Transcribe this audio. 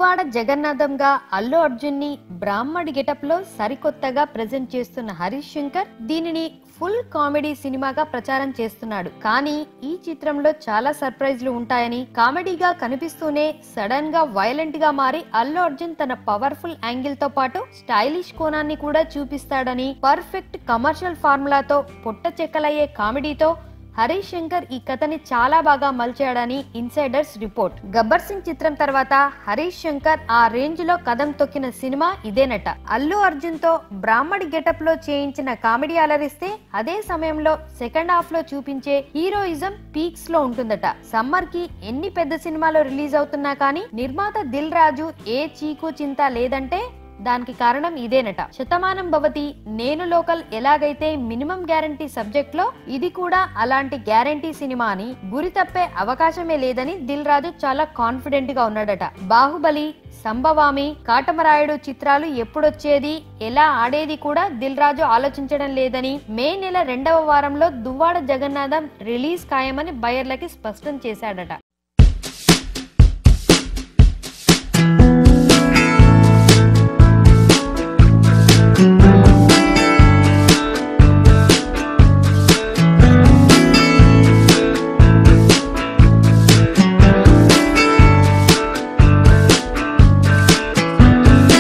దువ్వాడ జగన్నాథం గా అల్లు అర్జున్ ని బ్రాహ్మడి గెటప్ లో సరికొత్తగా ప్రెజెంట్ చేస్తున్న హరీష్ శంకర్ దీనిని ఫుల్ కామెడీ సినిమాగా ప్రచారం చేస్తున్నాడు కానీ ఈ చిత్రంలో చాలా సర్ప్రైజ్లు ఉంటాయని కామెడీగా కనిపిస్తూనే సడన్ గా వైలెంట్ గా మారి అల్లు అర్జున్ తన పవర్ఫుల్ యాంగిల్ తో పాటు స్టైలిష్ కోణాన్ని కూడా చూపిస్తాడని పర్ఫెక్ట్ కమర్షియల్ ఫార్ములాతో పొట్ట చెక్కలయ్యే కామెడీతో హరీష్ శంకర్ ఈ కథని చాలా బాగా మలిచాడని ఇన్సైడర్స్ రిపోర్ట్ గబ్బర్ సింగ్ చిత్రం తర్వాత హరీష్ శంకర్ ఆ రేంజ్ లో కదం తొక్కిన సినిమా ఇదేనట అల్లు అర్జున్ తో బ్రాహ్మడి గెటప్ లో చేయించిన కామెడీ అలరిస్తే అదే సమయంలో సెకండ్ హాఫ్ లో చూపించే హీరోయిజం పీక్స్ లో ఉంటుందట సమ్మర్ కి ఎన్ని పెద్ద సినిమాలు రిలీజ్ అవుతున్నా కానీ నిర్మాత దిల్ రాజు ఏ చీకు చింత లేదంటే దానికి కారణం ఇదేనట శతమానం భవతి నేను లోకల్ ఎలాగైతే మినిమం గ్యారంటీ సబ్జెక్ట్ లో ఇది కూడా అలాంటి గ్యారంటీ సినిమా అని గురి తప్పే అవకాశమే లేదని దిల్ రాజు చాలా కాన్ఫిడెంట్ గా ఉన్నాడట బాహుబలి సంభవామి కాటమరాయుడు చిత్రాలు ఎప్పుడొచ్చేది ఎలా ఆడేది కూడా దిల్ రాజు ఆలోచించడం లేదని మే నెల రెండవ వారంలో దువ్వాడ జగన్నాథం రిలీజ్ ఖాయమని బయర్లకి స్పష్టం చేశాడట